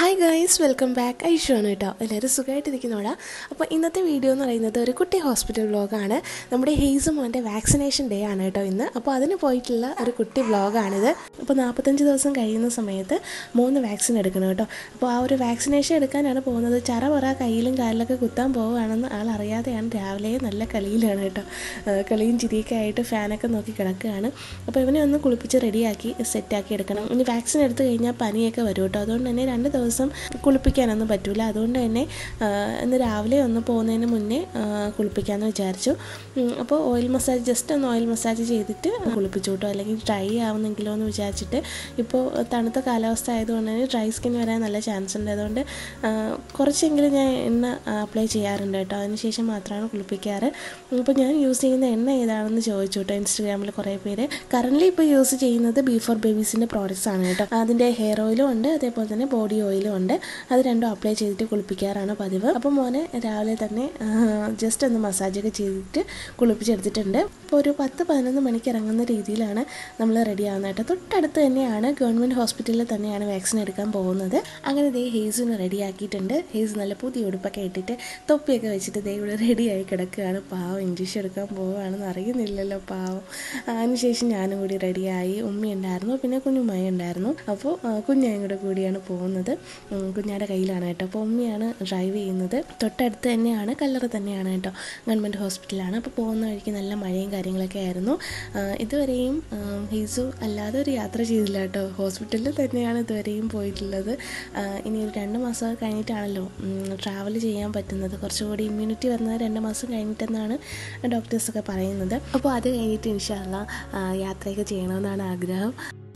hi guys welcome back ഐഷുവാണ് കേട്ടോ എല്ലാവരും സുഖമായിട്ടിരിക്കുന്നോടാ അപ്പോൾ ഇന്നത്തെ വീഡിയോ എന്ന് പറയുന്നത് ഒരു കുട്ടി ഹോസ്പിറ്റൽ വ്ളോഗാണ് നമ്മുടെ ഹെയ്സ് മോൻ്റെ വാക്സിനേഷൻ ഡേ ആണ് കേട്ടോ ഇന്ന് അപ്പോൾ അതിന് പോയിട്ടുള്ള ഒരു കുട്ടി വ്ളോഗാണിത് അപ്പോൾ നാൽപ്പത്തഞ്ച് ദിവസം കഴിയുന്ന സമയത്ത് മൂന്ന് വാക്സിൻ എടുക്കണം കേട്ടോ അപ്പോൾ ആ ഒരു വാക്സിനേഷൻ എടുക്കാനാണ് പോകുന്നത് ചറ പറ കയ്യിലും കാലിലൊക്കെ കുത്താൻ പോവുകയാണെന്ന് ആൾ അറിയാതെയാണ് രാവിലെ നല്ല കളിയിലാണ് കേട്ടോ ആ, കളിയും ചിരിയൊക്കെ ആയിട്ട് ഫാനൊക്കെ നോക്കി കിടക്കുകയാണ് അപ്പോൾ ഇവനെ ഒന്ന് കുളിപ്പിച്ച് റെഡിയാക്കി സെറ്റാക്കി എടുക്കണം ഇനി വാക്സിൻ എടുത്തു കഴിഞ്ഞാൽ പനിയൊക്കെ വരും കേട്ടോ അതുകൊണ്ട് തന്നെ രണ്ട് ദിവസം കുളിപ്പിക്കാനൊന്നും പറ്റില്ല അതുകൊണ്ട് തന്നെ ആ, ഇന്ന് രാവിലെ ഒന്ന് പോകുന്നതിന് മുന്നേ ആ, കുളിപ്പിക്കാമെന്ന് വിചാരിച്ചു ഉം, അപ്പോൾ ഓയിൽ മസാജ് ജസ്റ്റ് ഒന്ന് ഓയിൽ മസാജ് ചെയ്തിട്ട് കുളിപ്പിച്ചു കേട്ടോ അല്ലെങ്കിൽ ഡ്രൈ ആവുന്നെങ്കിലോ എന്ന് വിചാരിച്ചിട്ട് ഇപ്പോൾ തണുത്ത കാലാവസ്ഥ ആയതുകൊണ്ട് തന്നെ ഡ്രൈ സ്കിൻ വരാൻ നല്ല ചാൻസ് ഉണ്ട് അതുകൊണ്ട് ആ, കുറച്ചെങ്കിലും ഞാൻ എണ്ണ അപ്ലൈ ചെയ്യാറുണ്ട് കേട്ടോ അതിനുശേഷം മാത്രമാണ് കുളിപ്പിക്കാറ് ഇപ്പോൾ ഞാൻ യൂസ് ചെയ്യുന്ന എണ്ണ ഏതാണെന്ന് ചോദിച്ചു കേട്ടോ ഇൻസ്റ്റഗ്രാമിൽ കുറേ പേര് കറൻ്റ്ലി ഇപ്പോൾ യൂസ് ചെയ്യുന്നത് ബി ഫോർ ബേബീസിൻ്റെ പ്രോഡക്റ്റ്സ് ആണ് കേട്ടോ അതിൻ്റെ ഹെയർ ഓയിലും ഉണ്ട് അതേപോലെ തന്നെ ബോഡി ഓയിലും ഉണ്ട് അത് രണ്ടും അപ്ലൈ ചെയ്തിട്ട് കുളിപ്പിക്കാറാണ് പതിവ് അപ്പോൾ മോനെ രാവിലെ തന്നെ ജസ്റ്റ് ഒന്ന് മസാജൊക്കെ ചെയ്തിട്ട് കുളിപ്പിച്ചെടുത്തിട്ടുണ്ട് അപ്പോൾ ഒരു പത്ത് പതിനൊന്ന് മണിക്ക് ഇറങ്ങുന്ന രീതിയിലാണ് നമ്മൾ റെഡി ആവുന്നത് കേട്ടോ തൊട്ടടുത്ത് തന്നെയാണ് ഗവൺമെൻറ് ഹോസ്പിറ്റലിൽ തന്നെയാണ് വാക്സിൻ എടുക്കാൻ പോകുന്നത് അങ്ങനെ ദേ ഹേസിന് റെഡി ആക്കിയിട്ടുണ്ട് ഹേസ് നല്ല പുതിയ ഉടുപ്പൊക്കെ ഇട്ടിട്ട് തൊപ്പിയൊക്കെ വെച്ചിട്ട് ദേ ഇവിടെ റെഡിയായി കിടക്കുകയാണ് പാവം ഇഞ്ചക്ഷൻ എടുക്കാൻ പോവുകയാണെന്ന് അറിയുന്നില്ലല്ലോ പാവം അതിനുശേഷം ഞാനും കൂടി റെഡിയായി ഉമ്മ ഉണ്ടായിരുന്നു പിന്നെ കുഞ്ഞുമായി ഉണ്ടായിരുന്നു അപ്പോൾ കുഞ്ഞായും കൂടെ കൂടിയാണ് പോകുന്നത് ഉം, കുഞ്ഞാടെ കയ്യിലാണ് കേട്ടോ അപ്പോൾ ഉമ്മയാണ് ഡ്രൈവ് ചെയ്യുന്നത് തൊട്ടടുത്ത് തന്നെയാണ് കല്ലറ തന്നെയാണ് കേട്ടോ ഗവൺമെൻറ് ഹോസ്പിറ്റലാണ് അപ്പോൾ പോകുന്ന വഴിക്ക് നല്ല മഴയും കാര്യങ്ങളൊക്കെ ആയിരുന്നു ആ, ഇതുവരെയും ആ, ഹീസു അല്ലാതെ ഒരു യാത്ര ചെയ്തില്ല കേട്ടോ ഹോസ്പിറ്റലിൽ തന്നെയാണ് ഇതുവരെയും പോയിട്ടുള്ളത് ആ, ഇനി ഒരു രണ്ട് മാസം കഴിഞ്ഞിട്ടാണല്ലോ ട്രാവൽ ചെയ്യാൻ പറ്റുന്നത് കുറച്ചുകൂടി ഇമ്മ്യൂണിറ്റി വരുന്നത് രണ്ട് മാസം കഴിഞ്ഞിട്ടെന്നാണ് ഡോക്ടേഴ്സൊക്കെ പറയുന്നത് അപ്പോൾ അത് കഴിഞ്ഞിട്ട് ഇൻഷാല്ല യാത്രയൊക്കെ ചെയ്യണമെന്നാണ് ആഗ്രഹം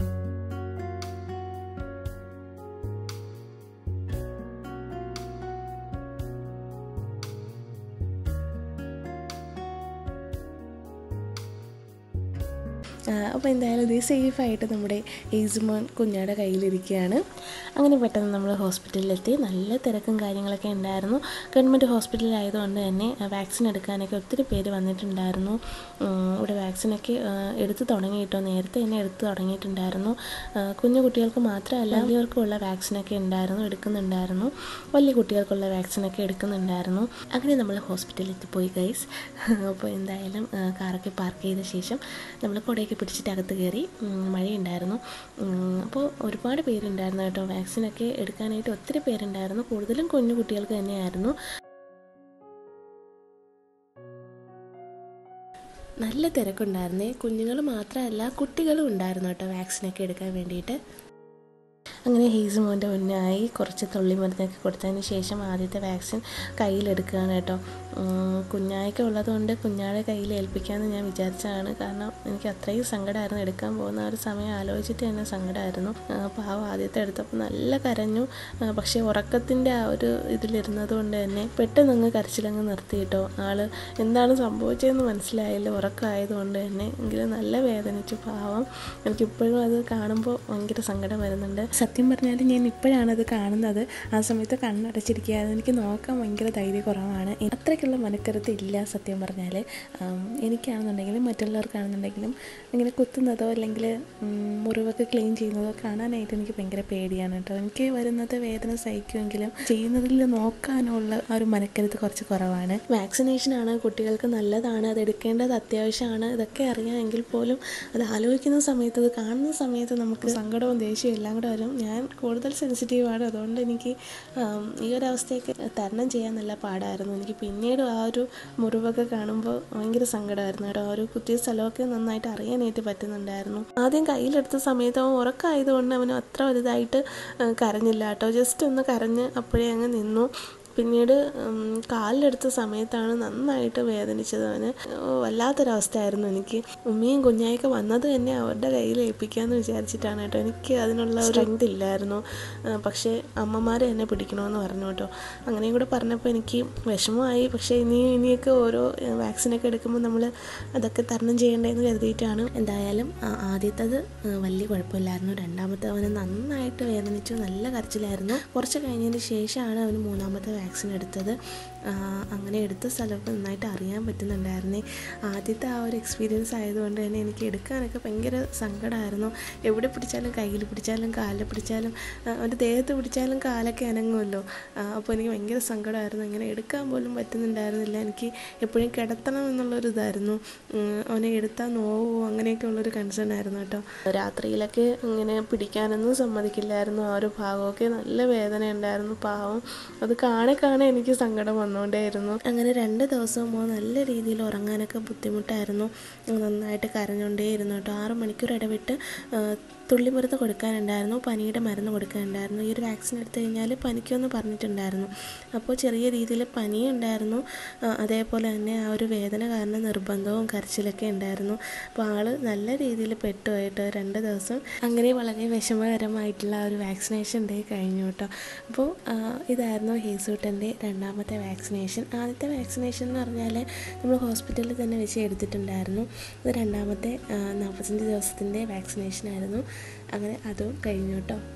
അപ്പോൾ എന്തായാലും ഇത് സേഫായിട്ട് നമ്മുടെ ഏസുമോൻ കുഞ്ഞാടെ കയ്യിലിരിക്കുകയാണ് അങ്ങനെ പെട്ടെന്ന് നമ്മൾ ഹോസ്പിറ്റലിലെത്തി നല്ല തിരക്കും കാര്യങ്ങളൊക്കെ ഉണ്ടായിരുന്നു ഗവൺമെൻറ് ഹോസ്പിറ്റലായതുകൊണ്ട് തന്നെ വാക്സിൻ എടുക്കാനൊക്കെ ഒത്തിരി പേര് വന്നിട്ടുണ്ടായിരുന്നു ഉം, ഇവിടെ വാക്സിനൊക്കെ ആ, എടുത്തു തുടങ്ങി കേട്ടോ നേരത്തെ തന്നെ എടുത്തു തുടങ്ങിയിട്ടുണ്ടായിരുന്നു ആ, കുഞ്ഞു കുട്ടികൾക്ക് മാത്രമല്ല വലിയവർക്കുള്ള വാക്സിനൊക്കെ ഉണ്ടായിരുന്നു എടുക്കുന്നുണ്ടായിരുന്നു വലിയ കുട്ടികൾക്കുള്ള വാക്സിനൊക്കെ എടുക്കുന്നുണ്ടായിരുന്നു അങ്ങനെ നമ്മൾ ഹോസ്പിറ്റലിൽ എത്തിപ്പോയി ഗൈസ് അപ്പോൾ എന്തായാലും ആ, കാറൊക്കെ പാർക്ക് ചെയ്ത ശേഷം നമ്മൾ കുടയൊക്കെ പിടിച്ചിട്ട് അകത്ത് കയറി ഉം, മഴയുണ്ടായിരുന്നു ഉം, അപ്പോൾ ഒരുപാട് പേരുണ്ടായിരുന്നു കേട്ടോ വാക്സിനൊക്കെ എടുക്കാനായിട്ട് ഒത്തിരി പേരുണ്ടായിരുന്നു കൂടുതലും കുഞ്ഞു കുട്ടികൾക്ക് തന്നെയായിരുന്നു നല്ല തിരക്കുണ്ടായിരുന്നേ കുഞ്ഞുങ്ങൾ മാത്രമല്ല കുട്ടികളും ഉണ്ടായിരുന്നു കേട്ടോ വാക്സിനൊക്കെ എടുക്കാൻ വേണ്ടിയിട്ട് അങ്ങനെ ഹെയ്സ് മോൻ്റെ മുന്നായി കുറച്ച് തുള്ളി മരുന്നൊക്കെ കൊടുത്തതിന് ശേഷം ആദ്യത്തെ വാക്സിൻ കയ്യിലെടുക്കുകയാണ് കേട്ടോ ഉം, കുഞ്ഞായൊക്കെ ഉള്ളതുകൊണ്ട് കുഞ്ഞാടെ കയ്യിൽ ഏൽപ്പിക്കാമെന്ന് ഞാൻ വിചാരിച്ചതാണ് കാരണം എനിക്ക് അത്രയും സങ്കടമായിരുന്നു എടുക്കാൻ പോകുന്ന ആ ഒരു സമയം ആലോചിച്ചിട്ട് തന്നെ സങ്കടമായിരുന്നു ആ, പാവം ആദ്യത്തെ എടുത്തപ്പോൾ നല്ല കരഞ്ഞു ആ, പക്ഷേ ഉറക്കത്തിൻ്റെ ആ ഒരു ഇതിലിരുന്നത് കൊണ്ട് തന്നെ പെട്ടെന്ന് അങ്ങ് കരച്ചിലങ്ങ് നിർത്തി കേട്ടോ ആള് എന്താണ് സംഭവിച്ചതെന്ന് മനസ്സിലായില്ല ഉറക്കമായതുകൊണ്ട് തന്നെ എങ്കിലും നല്ല വേദനിച്ചു പാവം എനിക്കിപ്പോഴും അത് കാണുമ്പോൾ ഭയങ്കര സങ്കടം വരുന്നുണ്ട് സത്യം പറഞ്ഞാൽ ഞാൻ ഇപ്പോഴാണ് അത് കാണുന്നത് ആ സമയത്ത് കണ്ണടച്ചിരിക്കുകയായിരുന്നു എനിക്ക് നോക്കാൻ ഭയങ്കര ധൈര്യ കുറവാണ് അത്രയ്ക്കുള്ള മനക്കരുത്ത് ഇല്ല സത്യം പറഞ്ഞാൽ ആം, എനിക്കാണെന്നുണ്ടെങ്കിലും മറ്റുള്ളവർക്കാണെന്നുണ്ടെങ്കിലും ഇങ്ങനെ കുത്തുന്നതോ അല്ലെങ്കിൽ ഉം, മുറിവൊക്കെ ക്ലീൻ ചെയ്യുന്നതോ കാണാനായിട്ട് എനിക്ക് ഭയങ്കര പേടിയാണ് കേട്ടോ എനിക്ക് വരുന്നത് വേദന സഹിക്കുമെങ്കിലും ചെയ്യുന്നതിൽ നോക്കാനുള്ള ആ ഒരു മനക്കരുത്ത് കുറച്ച് കുറവാണ് വാക്സിനേഷനാണ് കുട്ടികൾക്ക് നല്ലതാണ് അത് എടുക്കേണ്ടത് അത്യാവശ്യമാണ് ഇതൊക്കെ അറിയാമെങ്കിൽ പോലും അത് ആലോചിക്കുന്ന സമയത്ത് അത് കാണുന്ന സമയത്ത് നമുക്ക് സങ്കടവും ദേഷ്യവും എല്ലാം കൂടെ വരും ഞാൻ കൂടുതൽ സെൻസിറ്റീവാണ് അതുകൊണ്ട് എനിക്ക് ആം, ഈ ഒരു അവസ്ഥയൊക്കെ തരണം ചെയ്യാൻ നല്ല പാടായിരുന്നു എനിക്ക് പിന്നീട് ആ ഒരു മുറിവൊക്കെ കാണുമ്പോൾ ഭയങ്കര സങ്കടമായിരുന്നു കേട്ടോ ആ ഒരു കുത്തിയ സ്ഥലമൊക്കെ നന്നായിട്ട് അറിയാനായിട്ട് പറ്റുന്നുണ്ടായിരുന്നു ആദ്യം കയ്യിലെടുത്ത സമയത്ത് അവൻ ഉറക്കമായതുകൊണ്ട് അവന് അത്ര വലുതായിട്ട് ആ, കരഞ്ഞില്ല കേട്ടോ ജസ്റ്റ് ഒന്ന് കരഞ്ഞ് അപ്പോഴേ അങ്ങ് നിന്നു പിന്നീട് ഉം, കാലിലെടുത്ത സമയത്താണ് നന്നായിട്ട് വേദനിച്ചത് അവന് ഓ, വല്ലാത്തൊരവസ്ഥയായിരുന്നു എനിക്ക് ഉമ്മയും കുഞ്ഞായൊക്കെ വന്നത് തന്നെ അവരുടെ കയ്യിൽ ഏൽപ്പിക്കാമെന്ന് വിചാരിച്ചിട്ടാണ് കേട്ടോ എനിക്ക് അതിനുള്ള സ്ട്രെങ്ത് ഇല്ലായിരുന്നു ആ, പക്ഷേ അമ്മമാർ എന്നെ പിടിക്കണമെന്ന് പറഞ്ഞു കേട്ടോ അങ്ങനെയും കൂടെ പറഞ്ഞപ്പോൾ എനിക്ക് വിഷമമായി പക്ഷേ ഇനി ഇനിയൊക്കെ ഓരോ വാക്സിനൊക്കെ എടുക്കുമ്പോൾ നമ്മൾ അതൊക്കെ തരണം ചെയ്യേണ്ടതെന്ന് കരുതിയിട്ടാണ് എന്തായാലും ആ, ആദ്യത്തത് ആ, വലിയ കുഴപ്പമില്ലായിരുന്നു രണ്ടാമത്തെ അവന് നന്നായിട്ട് വേദനിച്ചു നല്ല കരച്ചിലായിരുന്നു കുറച്ച് കഴിഞ്ഞതിന് ശേഷമാണ് അവന് മൂന്നാമത്തെ വാക്സിൻ എടുത്തത് ആ, അങ്ങനെ എടുത്ത സ്ഥലമൊക്കെ നന്നായിട്ട് അറിയാൻ പറ്റുന്നുണ്ടായിരുന്നേ ആദ്യത്തെ ആ ഒരു എക്സ്പീരിയൻസ് ആയതുകൊണ്ട് തന്നെ എനിക്ക് എടുക്കാനൊക്കെ ഭയങ്കര സങ്കടമായിരുന്നു എവിടെ പിടിച്ചാലും കയ്യിൽ പിടിച്ചാലും കാലിൽ പിടിച്ചാലും ആ, അവൻ്റെ ദേഹത്ത് പിടിച്ചാലും കാലൊക്കെ അനങ്ങുമല്ലോ ആ, അപ്പോൾ എനിക്ക് ഭയങ്കര സങ്കടമായിരുന്നു ഇങ്ങനെ എടുക്കാൻ പോലും പറ്റുന്നുണ്ടായിരുന്നില്ല എനിക്ക് എപ്പോഴും കിടത്തണം എന്നുള്ളൊരു ഇതായിരുന്നു ഉം, അവനെ എടുത്താൽ നോവോ അങ്ങനെയൊക്കെ ഉള്ളൊരു കൺസേൺ ആയിരുന്നു കേട്ടോ രാത്രിയിലൊക്കെ ഇങ്ങനെ പിടിക്കാനൊന്നും സമ്മതിക്കില്ലായിരുന്നു ആ ഒരു ഭാഗമൊക്കെ നല്ല വേദന ഉണ്ടായിരുന്നു പാവം അത് കാണെ കാണെ എനിക്ക് സങ്കടം വന്നുകൊണ്ടേയിരുന്നു അങ്ങനെ രണ്ട് ദിവസവും മോൻ നല്ല രീതിയിൽ ഉറങ്ങാനൊക്കെ ബുദ്ധിമുട്ടായിരുന്നു നന്നായിട്ട് കരഞ്ഞുകൊണ്ടേയിരുന്നു കേട്ടോ ആറ് മണിക്കൂർ ഇടവിട്ട് ആ, തുള്ളിമരുന്ന് കൊടുക്കാനുണ്ടായിരുന്നു പനിയുടെ മരുന്ന് കൊടുക്കാനുണ്ടായിരുന്നു ഈ ഒരു വാക്സിൻ എടുത്തു കഴിഞ്ഞാൽ പനിക്കുമെന്ന് പറഞ്ഞിട്ടുണ്ടായിരുന്നു അപ്പോൾ ചെറിയ രീതിയിൽ പനി ഉണ്ടായിരുന്നു ആ, അതേപോലെ തന്നെ ആ ഒരു വേദന കാരണം നിർബന്ധവും കരച്ചിലൊക്കെ ഉണ്ടായിരുന്നു അപ്പോൾ ആൾ നല്ല രീതിയിൽ പെട്ടുപോയിട്ട് രണ്ട് ദിവസം അങ്ങനെ വളരെ വിഷമകരമായിട്ടുള്ള ആ ഒരു വാക്സിനേഷൻ ഡേ കഴിഞ്ഞു കേട്ടോ അപ്പോൾ ആ, ഇതായിരുന്നു ഹേസൂട്ടൻ്റെ രണ്ടാമത്തെ വാക്സിനേഷൻ ആദ്യത്തെ വാക്സിനേഷൻ എന്ന് പറഞ്ഞാൽ നമ്മൾ ഹോസ്പിറ്റലിൽ തന്നെ വെച്ച് എടുത്തിട്ടുണ്ടായിരുന്നു ഇത് രണ്ടാമത്തെ നാൽപ്പത്തഞ്ച് ദിവസത്തിൻ്റെ വാക്സിനേഷൻ ആയിരുന്നു അങ്ങനെ അതും കഴിഞ്ഞു കേട്ടോ